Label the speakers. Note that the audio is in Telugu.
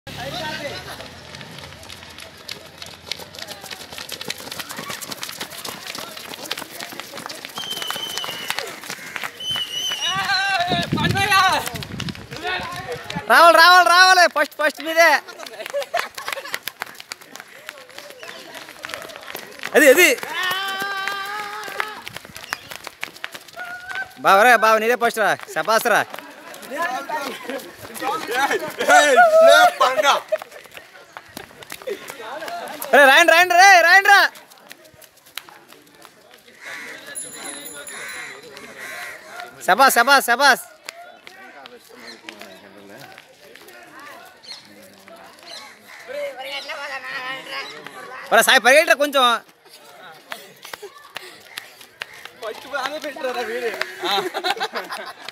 Speaker 1: రావాలి రావాలి రావాలి ఫస్ట్ ఫస్ట్ మీదే అది అది బావరా బావ నీదే ఫస్ట్ రా శపాస్ రా రే రాయండి రాయండి రే రాయండి రా శబాస్ శబాస్ శబాస్ ఒరే సాయి పరిగెట్టరా కొంచెం
Speaker 2: ఫస్ట్ బాగానే పెట్టారా వీడియో